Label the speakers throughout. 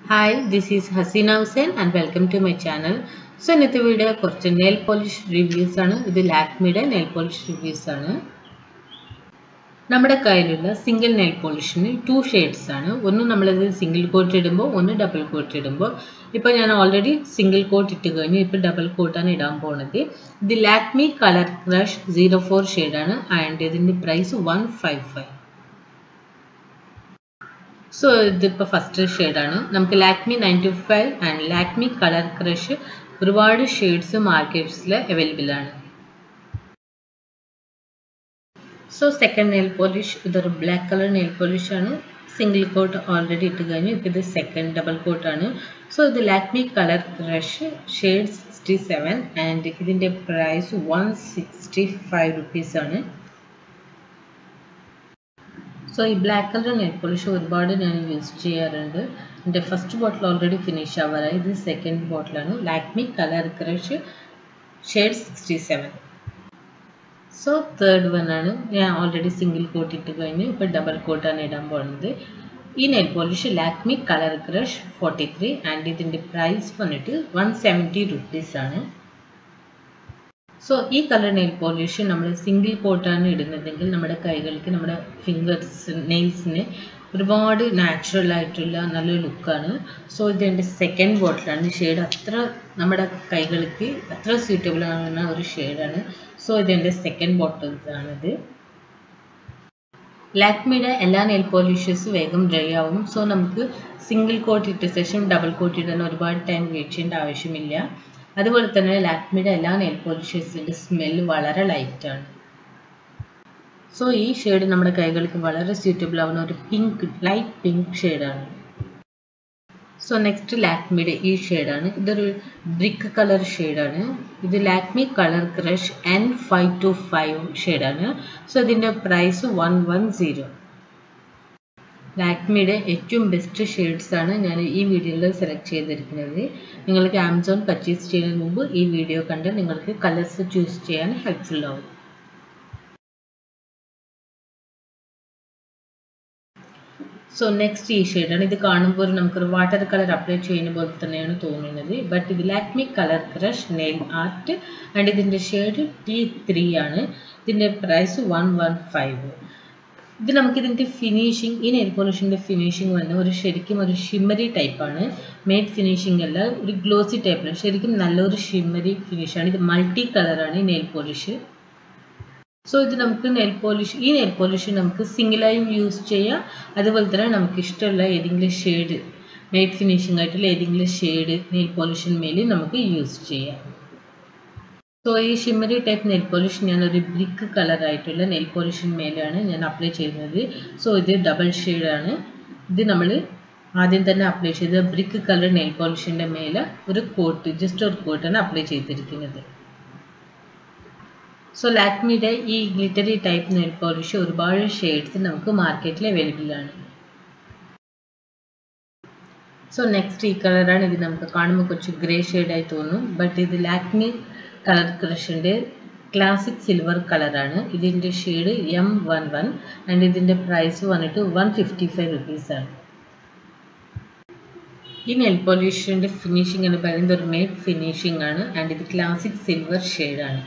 Speaker 1: hi this is Hasina Hussain and welcome to my channel so ഇന്നത്തെ video കുറച്ച് nail polish reviews ആണ് ഇത് ലാക്മിയുടെ നെയിൽ പോളിഷ് റിവ്യൂസ് ആണ് നമ്മുടെ കയ്യിലുള്ള സിംഗിൾ നെയിൽ പോളിഷിന് ടു ഷെയ്ഡ്സ് ആണ് ഒന്ന് നമ്മളത് സിംഗിൾ കോട്ട് ഇടുമ്പോൾ ഒന്ന് ഡബിൾ കോട്ട് ഇടുമ്പോൾ ഇപ്പോൾ ഞാൻ ഓൾറെഡി സിംഗിൾ കോട്ട് ഇട്ട് കഴിഞ്ഞു ഇപ്പോൾ ഡബിൾ കോട്ടാണ് ഇടാൻ പോകുന്നത് ഇത് Lakme colour crush zero four ഷെയ്ഡാണ് ആൻഡ് ഇതിൻ്റെ price one five five so ഇതിപ്പോൾ ഫസ്റ്റ് ഷെയ്ഡാണ് നമുക്ക് Lakme ninety five and Lakme colour crush ഒരുപാട് ഷെയ്ഡ്സ് മാർക്കറ്റ്സിൽ അവൈലബിൾ ആണ് സോ സെക്കൻഡ് നെയിൽ പോളിഷ് ഇതൊരു ബ്ലാക്ക് കളർ നെയിൽ പോളിഷ് ആണ് സിംഗിൾ കോട്ട് ഓൾറെഡി ഇട്ട് കഴിഞ്ഞു ഇപ്പോൾ ഇത് സെക്കൻഡ് ഡബിൾ കോട്ടാണ് സോ ഇത് Lakme colour crush shade sixty seven and ഇതിൻ്റെ price one sixty five rupees ആണ് സോ ഈ ബ്ലാക്ക് കളർ നെയിൽ പോളിഷ് ഒരുപാട് ഞാൻ യൂസ് ചെയ്യാറുണ്ട് എൻ്റെ ഫസ്റ്റ് ബോട്ടിൽ ഓൾറെഡി ഫിനിഷ് ആവാറായി ഇത് സെക്കൻഡ് ബോട്ടിലാണ് Lakme colour crush shade sixty seven so third one ആണ് ഞാൻ ഓൾറെഡി സിംഗിൾ കോട്ട് ഇട്ട് കഴിഞ്ഞ് ഇപ്പോൾ ഡബിൾ കോട്ടാണ് ഇടാൻ പോകുന്നത് ഈ nail polish Lakme colour crush forty three and ഇതിൻ്റെ പ്രൈസ് വന്നിട്ട് വൺ സെവൻറ്റി റുപ്പീസ് ആണ് സോ ഈ കളർ നെയിൽ പോളിഷ് നമ്മൾ സിംഗിൾ കോട്ടാണ് ഇടുന്നതെങ്കിൽ നമ്മുടെ കൈകൾക്ക് നമ്മുടെ ഫിംഗേഴ്സ് നെയിൽസിന് ഒരുപാട് നാച്ചുറൽ ആയിട്ടുള്ള നല്ലൊരു ലുക്കാണ് സോ ഇതെൻ്റെ സെക്കൻഡ് ബോട്ടിലാണ് ഷെയ്ഡ് അത്ര നമ്മുടെ കൈകൾക്ക് അത്ര സ്യൂട്ടബിൾ ആകുന്ന ഒരു ഷെയ്ഡാണ് സോ ഇതെൻ്റെ സെക്കൻഡ് ബോട്ടിൽസ് ആണിത് ലാക്മിയുടെ എല്ലാ നെയിൽ പോളിഷസ് വേഗം ഡ്രൈ ആവും സോ നമുക്ക് സിംഗിൾ കോട്ട് ഇട്ട ശേഷം ഡബിൾ കോട്ട് ഇടാൻ ഒരുപാട് ടൈം വെയിറ്റ് ചെയ്യേണ്ട ആവശ്യമില്ല അതുപോലെ തന്നെ ലാക്മിയുടെ എല്ലാ നെയിൽ പോളിഷസിൻ്റെ സ്മെല്ല് വളരെ ലൈറ്റാണ് സോ ഈ ഷെയ്ഡ് നമ്മുടെ കൈകൾക്ക് വളരെ സ്യൂട്ടബിൾ ആവുന്ന ഒരു പിങ്ക് ലൈറ്റ് പിങ്ക് ഷെയ്ഡാണ് സോ നെക്സ്റ്റ് ലാക്മിയുടെ ഈ ഷെയ്ഡാണ് ഇതൊരു ബ്രിക്ക് കളർ ഷെയ്ഡാണ് ഇത് Lakme colour crush N five two five ഷെയ്ഡാണ് സോ ഇതിൻ്റെ പ്രൈസ് വൺ വൺ സീറോ ലാക്മിയുടെ ഏറ്റവും ബെസ്റ്റ് ഷെയ്ഡ്സ് ആണ് ഞാൻ ഈ വീഡിയോയിൽ സെലക്ട് ചെയ്തിരിക്കുന്നത് നിങ്ങൾക്ക് ആമസോൺ പർച്ചേസ് ചെയ്യുന്നതിന് മുമ്പ് ഈ വീഡിയോ കണ്ട് നിങ്ങൾക്ക് കളേഴ്സ് ചൂസ് ചെയ്യാൻ ഹെൽപ്ഫുൾ ആവും സോ നെക്സ്റ്റ് ഈ ഷെയ്ഡാണ് ഇത് കാണുമ്പോൾ നമുക്കൊരു വാട്ടർ കളർ അപ്ലൈ ചെയ്യുന്ന പോലെ തന്നെയാണ് തോന്നുന്നത് ബട്ട് ഇത് Lakme colour crush nail art and ഇതിൻ്റെ ഷെയ്ഡ് ടി ത്രീ ആണ് ഇതിൻ്റെ പ്രൈസ് വൺ വൺ ഫൈവ് ഇത് നമുക്ക് ഇതിൻ്റെ ഫിനിഷിങ് ഈ നെയിൽ പോളിഷിൻ്റെ ഫിനിഷിങ് വന്ന് ഒരു ശരിക്കും ഒരു ഷിമ്മറി ടൈപ്പാണ് മെയ്ഡ് ഫിനിഷിംഗ് അല്ല ഒരു ഗ്ലോസി ടൈപ്പാണ് ശരിക്കും നല്ലൊരു ഷിമ്മറി ഫിനിഷാണ് ഇത് മൾട്ടി കളറാണ് ഈ നെയിൽ പോളിഷ് സോ ഇത് നമുക്ക് നെയിൽ പോളിഷ് ഈ നെയിൽ പോളിഷ് നമുക്ക് സിംഗിളായും യൂസ് ചെയ്യാം അതുപോലെ തന്നെ നമുക്ക് ഇഷ്ടമുള്ള ഏതെങ്കിലും ഷെയ്ഡ് മെയ്ഡ് ഫിനിഷിംഗ് ആയിട്ടുള്ള ഏതെങ്കിലും ഷെയ്ഡ് നെയിൽ പോളിഷിന്മേൽ നമുക്ക് യൂസ് ചെയ്യാം സോ ഈ ഷിമ്മറി ടൈപ്പ് നെയിൽ പോളിഷ് ഞാൻ ഒരു ബ്രിക്ക് കളർ ആയിട്ടുള്ള നെയിൽ പോളിഷിന് മേലെയാണ് ഞാൻ അപ്ലൈ ചെയ്യുന്നത് സോ ഇത് ഡബിൾ ഷെയ്ഡാണ് ഇത് നമ്മൾ ആദ്യം തന്നെ അപ്ലൈ ചെയ്ത ബ്രിക്ക് കളർ നെയിൽ പോളിഷിൻ്റെ മേലെ ഒരു കോട്ട് ജസ്റ്റ് ഒരു കോട്ടാണ് അപ്ലൈ ചെയ്തിരിക്കുന്നത് സോ ലാക്മിയുടെ ഈ ഗ്ലിറ്ററി ടൈപ്പ് നെയിൽ പോളിഷ് ഒരുപാട് ഷെയ്ഡ്സ് നമുക്ക് മാർക്കറ്റിൽ അവൈലബിൾ ആണ് സോ നെക്സ്റ്റ് ഈ കളറാണ് ഇത് നമുക്ക് കാണുമ്പോൾ കുറച്ച് ഗ്രേ ഷെയ്ഡായി തോന്നും ബട്ട് ഇത് ലാക്മി കളർ ക്രഷിൻ്റെ ക്ലാസിക് സിൽവർ കളറാണ് ഇതിൻ്റെ shade M one one and ഇതിൻ്റെ പ്രൈസ് വന്നിട്ട് വൺ ഫിഫ്റ്റി ഫൈവ് റുപ്പീസാണ് ഈ നെൽ പോളിഷിൻ്റെ ഫിനിഷിംഗ് എന്ന് പറയുന്നത് ഒരു മെയ്ഡ് ഫിനിഷിംഗ് ആണ് ആൻഡ് ഇത് ക്ലാസിക് സിൽവർ ഷെയ്ഡാണ്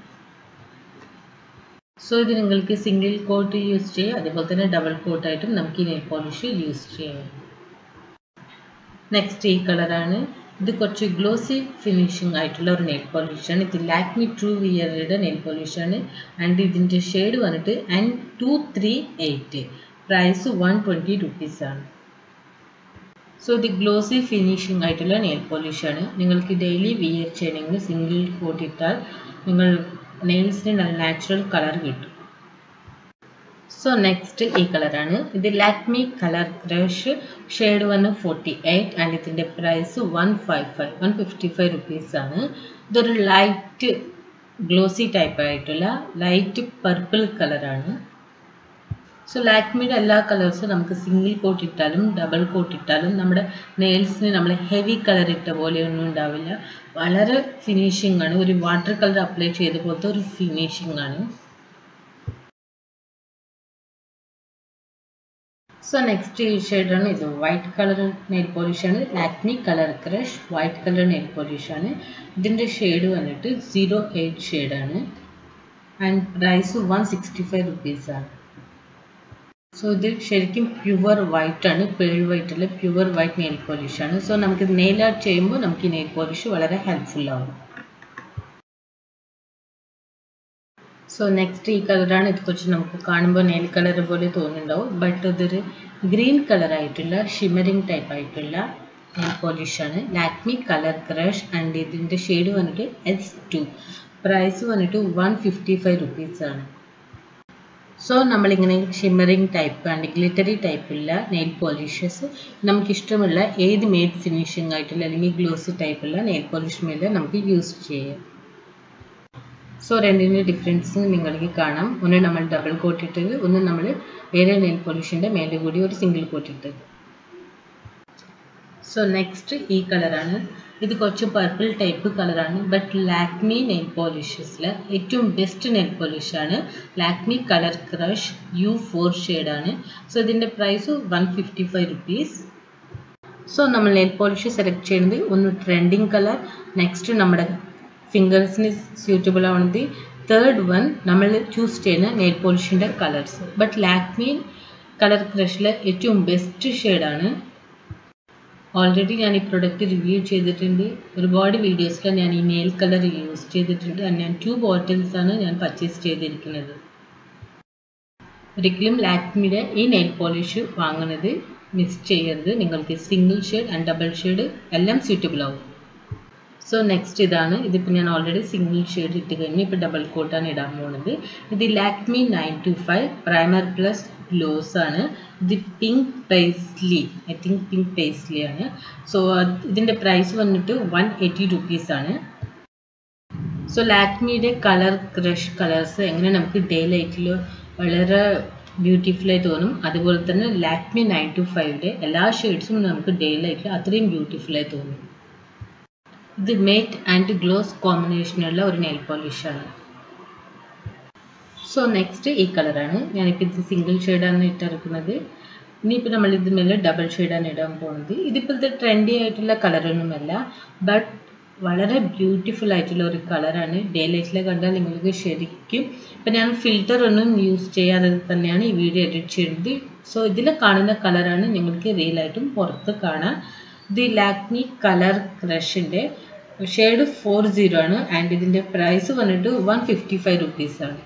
Speaker 1: സോ ഇത് നിങ്ങൾക്ക് സിംഗിൾ കോട്ട് യൂസ് ചെയ്യാം അതുപോലെ തന്നെ ഡബിൾ കോട്ടായിട്ടും നമുക്ക് ഈ നെയിൽ പോളിഷ് യൂസ് ചെയ്യാം നെക്സ്റ്റ് ഈ കളറാണ് ഇത് കുറച്ച് ഗ്ലോസി ഫിനിഷിംഗ് ആയിട്ടുള്ള ഒരു നെയിൽ പോളിഷാണ് ഇത് ലാക്മി ട്രൂ വിയറുടെ നെയിൽ പോളിഷാണ് ആൻഡ് ഇതിൻ്റെ ഷെയ്ഡ് വന്നിട്ട് N two three eight price one twenty റുപ്പീസാണ് സോ ഇത് ഗ്ലോസി ഫിനിഷിംഗ് ആയിട്ടുള്ള നെയിൽ പോളിഷാണ് നിങ്ങൾക്ക് ഡെയിലി വിയർ ചെയ്യണമെങ്കിൽ സിംഗിൾ കോട്ട് ഇട്ടാൽ നിങ്ങൾ നെയിൽസിന് നല്ല നാച്ചുറൽ കളർ കിട്ടും സോ നെക്സ്റ്റ് ഈ കളറാണ് ഇത് ലാക്മി കളർ ക്രഷ് ഷെയ്ഡ് വന്ന് ഫോർട്ടി എയ്റ്റ് ആൻഡ് ഇതിൻ്റെ price one five five one fifty five റുപ്പീസാണ് ഇതൊരു ലൈറ്റ് ഗ്ലോസി ടൈപ്പ് ആയിട്ടുള്ള ലൈറ്റ് പർപ്പിൾ കളറാണ് സോ ലാക്മിയുടെ എല്ലാ കളേഴ്സും നമുക്ക് സിംഗിൾ കോട്ട് ഇട്ടാലും ഡബിൾ കോട്ട് ഇട്ടാലും നമ്മുടെ നെയിൽസിന് നമ്മൾ ഹെവി കളർ ഇട്ട പോലെയൊന്നും ഉണ്ടാവില്ല വളരെ ഫിനിഷിംഗ് ആണ് ഒരു വാട്ടർ കളർ അപ്ലൈ ചെയ്ത പോലത്തെ ഒരു ഫിനിഷിംഗ് ആണ് സോ നെക്സ്റ്റ് ഈ ഷെയ്ഡാണ് ഇത് വൈറ്റ് കളർ നെയിൽ പോളിഷാണ് Lakme colour crush white colour nail പോളിഷാണ് ഇതിൻ്റെ ഷെയ്ഡ് വന്നിട്ട് സീറോ എയ്റ്റ് ഷെയ്ഡാണ് and price one sixty five റുപ്പീസാണ് സോ ഇത് ശരിക്കും പ്യുവർ വൈറ്റ് ആണ് പേൾ വൈറ്റ് അല്ല പ്യുവർ വൈറ്റ് നെയിൽ പോളിഷ് ആണ് സോ നമുക്ക് നെയിൽ ആർട്ട് ചെയ്യുമ്പോൾ നമുക്ക് ഈ നെയിൽ പോളിഷ് വളരെ ഹെൽപ്ഫുൾ ആവും സോ നെക്സ്റ്റ് ഈ കളറാണ് ഇത് കുറച്ച് നമുക്ക് കാണുമ്പോൾ നെയിൽ കളർ പോലെ തോന്നുന്നുണ്ടാവും ബട്ട് ഇതൊരു ഗ്രീൻ കളർ ആയിട്ടുള്ള ഷിമറിങ് ടൈപ്പ് ആയിട്ടുള്ള നെയിൽ പോളിഷ് ആണ് ലാക്മി കളർ ക്രഷ് ആൻഡ് ഇതിൻ്റെ ഷെയ്ഡ് വന്നിട്ട് എസ് ടു പ്രൈസ് വന്നിട്ട് വൺ ഫിഫ്റ്റി ഫൈവ് റുപ്പീസ് ആണ് സോ നമ്മളിങ്ങനെ ഷിമ്മറിങ് ടൈപ്പ് ആൻഡ് ഗ്ലിറ്ററി ടൈപ്പുള്ള നെയിൽ പോളിഷസ് നമുക്കിഷ്ടമുള്ള ഏത് മേഡ് ഫിനിഷിംഗ് ആയിട്ടുള്ള അല്ലെങ്കിൽ ഗ്ലോസി ടൈപ്പുള്ള നെയിൽ പോളിഷ് മേലെ നമുക്ക് യൂസ് ചെയ്യാം സോ രണ്ടിൻ്റെ ഡിഫറൻസ് നിങ്ങൾക്ക് കാണാം ഒന്ന് നമ്മൾ ഡബിൾ കോട്ട് ഇട്ടത് ഒന്ന് നമ്മൾ വേറെ നെയിൽ പോളിഷിൻ്റെ മേലെ കൂടി ഒരു സിംഗിൾ കോട്ട് ഇട്ടത് സോ നെക്സ്റ്റ് ഈ കളറാണ് ഇത് കുറച്ച് പർപ്പിൾ ടൈപ്പ് കളറാണ് ബട്ട് ലാക്മി നെയിൽ പോളിഷസിൽ ഏറ്റവും ബെസ്റ്റ് നെയിൽ പോളിഷാണ് Lakme colour crush U four ഷെയ്ഡാണ് സോ ഇതിൻ്റെ price one fifty five rupees so നമ്മൾ നെയിൽ പോളിഷ് സെലക്ട് ചെയ്യുന്നത് ഒന്ന് ട്രെൻഡിങ് കളർ നെക്സ്റ്റ് നമ്മുടെ ഫിംഗേഴ്സിന് സ്യൂട്ടബിൾ ആവുന്നത് തേർഡ് വൺ നമ്മൾ ചൂസ് ചെയ്യുന്ന നെയിൽ പോളിഷിൻ്റെ കളേഴ്സ് ബട്ട് ലാക്മി കളർ ക്രഷിലെ ഏറ്റവും ബെസ്റ്റ് ഷെയ്ഡാണ് ഓൾറെഡി ഞാൻ ഈ പ്രൊഡക്റ്റ് റിവ്യൂ ചെയ്തിട്ടുണ്ട് ഒരുപാട് വീഡിയോസിൽ ഞാൻ ഈ നെയിൽ കളർ യൂസ് ചെയ്തിട്ടുണ്ട് ഞാൻ ടു ബോട്ടിൽസ് ആണ് ഞാൻ പർച്ചേസ് ചെയ്തിരിക്കുന്നത് ഒരിക്കലും ലാക്മിയുടെ ഈ നെയിൽ പോളിഷ് വാങ്ങുന്നത് മിസ് ചെയ്യരുത് നിങ്ങൾക്ക് single shade and double shade എല്ലാം സ്യൂട്ടബിൾ ആവും സോ നെക്സ്റ്റ് ഇതാണ് ഇതിപ്പോൾ ഞാൻ ഓൾറെഡി സിംഗിൾ ഷെയ്ഡ് ഇട്ട് കഴിഞ്ഞ് ഇപ്പോൾ ഡബിൾ കോട്ടാണ് ഇടാൻ പോകുന്നത് ഇത് Lakme nine two five primer plus gloss ആണ് ഇത് pink paisley I think pink paisley ആണ് സോ ഇതിൻ്റെ പ്രൈസ് വന്നിട്ട് വൺ എയ്റ്റി റുപ്പീസ് ആണ് സോ ലാക്മിയുടെ കളർ ക്രഷ് കളേഴ്സ് എങ്ങനെ നമുക്ക് ഡേ ലൈറ്റിൽ വളരെ ബ്യൂട്ടിഫുൾ ആയി തോന്നും അതുപോലെ തന്നെ ലാക്മി നയൻ ടു ഫൈവിൻ്റെ എല്ലാ ഷെയ്ഡ്സും നമുക്ക് ഡേ ലൈറ്റിൽ അത്രയും ബ്യൂട്ടിഫുൾ ആയി തോന്നും ഇത് മേറ്റ് ആൻഡ് ഗ്ലോസ് കോമ്പിനേഷനുള്ള ഒരു നെയിൽ പോളിഷാണ് സോ നെക്സ്റ്റ് ഈ കളറാണ് ഞാനിപ്പോൾ ഇത് സിംഗിൾ ഷെയ്ഡാണ് ഇട്ടിരിക്കുന്നത് ഇനിയിപ്പോൾ നമ്മൾ ഇത് മേലെ ഡബിൾ ഷെയ്ഡാണ് ഇടാൻ പോകുന്നത് ഇതിപ്പോഴത്തെ ട്രെൻഡി ആയിട്ടുള്ള കളറൊന്നുമല്ല ബട്ട് വളരെ ബ്യൂട്ടിഫുൾ ആയിട്ടുള്ള ഒരു കളറാണ് ഡേ ലൈറ്റിൽ കണ്ടാൽ നിങ്ങൾക്ക് ശരിക്കും ഇപ്പം ഞാൻ ഫിൽറ്റർ ഒന്നും യൂസ് ചെയ്യാതെ തന്നെയാണ് ഈ വീഡിയോ എഡിറ്റ് ചെയ്യുന്നത് സോ ഇതിൽ കാണുന്ന കളറാണ് നിങ്ങൾക്ക് റിയലായിട്ടും പുറത്ത് കാണാം ഇത് ലാക്മി കളർ ക്രഷിൻ്റെ ഷെയ്ഡ് ഫോർ സീറോ ആണ് ആൻഡ് ഇതിൻ്റെ പ്രൈസ് വന്നിട്ട് വൺ ഫിഫ്റ്റി ഫൈവ് റുപ്പീസാണ്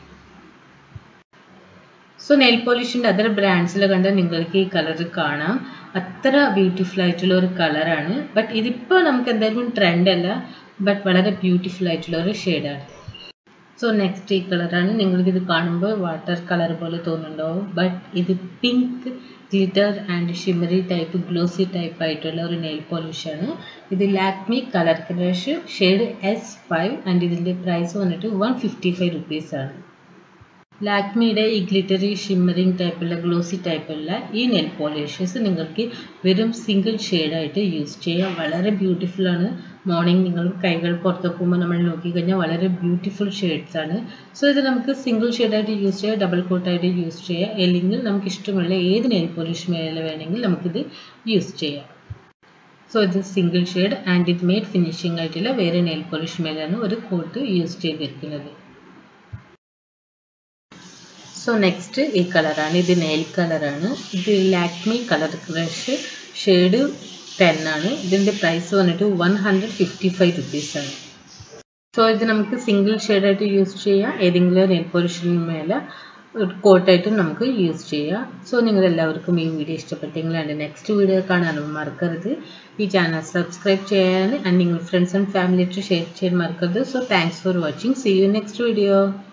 Speaker 1: സോ നെയിൽ പോളിഷിൻ്റെ അതർ ബ്രാൻഡ്സിൽ കണ്ടാൽ നിങ്ങൾക്ക് ഈ കളർ കാണാം അത്ര ബ്യൂട്ടിഫുൾ ആയിട്ടുള്ള ഒരു കളറാണ് ബട്ട് ഇതിപ്പോൾ നമുക്ക് എന്തായാലും ട്രെൻഡ് അല്ല ബട്ട് വളരെ ബ്യൂട്ടിഫുൾ ആയിട്ടുള്ള ഒരു ഷെയ്ഡാണ് സോ നെക്സ്റ്റ് ഈ കളറാണ് നിങ്ങൾക്ക് ഇത് കാണുമ്പോൾ വാട്ടർ കളർ പോലെ തോന്നുന്നുണ്ടാവും ബട്ട് ഇത് pink glitter and shimmery type glossy type ആയിട്ടുള്ള ഒരു നെയിൽ പോളിഷാണ് ഇത് Lakme colour crush shade S five and ഇതിൻ്റെ പ്രൈസ് വന്നിട്ട് വൺ ഫിഫ്റ്റി ഫൈവ് റുപ്പീസാണ് ലാക്മിയുടെ ഈ ഗ്ലിറ്ററി ഷിമ്മറിങ് ടൈപ്പുള്ള ഗ്ലോസി ടൈപ്പുള്ള ഈ നെയിൽ പോളിഷസ് നിങ്ങൾക്ക് വെറും സിംഗിൾ ഷെയ്ഡായിട്ട് യൂസ് ചെയ്യാം വളരെ ബ്യൂട്ടിഫുൾ ആണ് മോർണിംഗ് നിങ്ങൾ കൈകൾ പുറത്ത് പോകുമ്പോൾ നമ്മൾ നോക്കിക്കഴിഞ്ഞാൽ വളരെ ബ്യൂട്ടിഫുൾ ഷെയ്ഡ്സ് ആണ് സോ ഇത് നമുക്ക് സിംഗിൾ ഷെയ്ഡായിട്ട് യൂസ് ചെയ്യാം ഡബിൾ കോട്ടായിട്ട് യൂസ് ചെയ്യാം അല്ലെങ്കിൽ നമുക്ക് ഇഷ്ടമുള്ള ഏത് നെയിൽ പോളിഷ് മേലെ വേണമെങ്കിൽ നമുക്കിത് യൂസ് ചെയ്യാം സോ ഇത് സിംഗിൾ ഷെയ്ഡ് ആൻഡ് ഇത് മെയ്ഡ് ഫിനിഷിംഗ് ആയിട്ടുള്ള വേറെ നെയിൽ പോളിഷ് മേലാണ് ഒരു കോട്ട് യൂസ് ചെയ്തിരിക്കുന്നത് സോ നെക്സ്റ്റ് ഈ കളറാണ് ഇത് നെയിൽ കളറാണ് ഇത് Lakme colour crush shade ten ആണ് ഇതിൻ്റെ പ്രൈസ് വന്നിട്ട് വൺ ഹൺഡ്രഡ് ഫിഫ്റ്റി ഫൈവ് റുപ്പീസാണ് സോ ഇത് നമുക്ക് സിംഗിൾ ഷെയ്ഡായിട്ട് യൂസ് ചെയ്യാം ഏതെങ്കിലും നെയിൽ പോളിഷിന് മേലെ കോട്ടായിട്ടും നമുക്ക് യൂസ് ചെയ്യാം സോ നിങ്ങൾ എല്ലാവർക്കും ഈ വീഡിയോ ഇഷ്ടപ്പെട്ടെങ്കിൽ എൻ്റെ നെക്സ്റ്റ് വീഡിയോ കാണാനും മറക്കരുത് ഈ ചാനൽ സബ്സ്ക്രൈബ് ചെയ്യാൻ ആൻഡ് നിങ്ങൾ ഫ്രണ്ട്സ് ആൻഡ് ഫാമിലിയായിട്ട് ഷെയർ ചെയ്യാൻ മറക്കരുത് so thanks for watching see you next video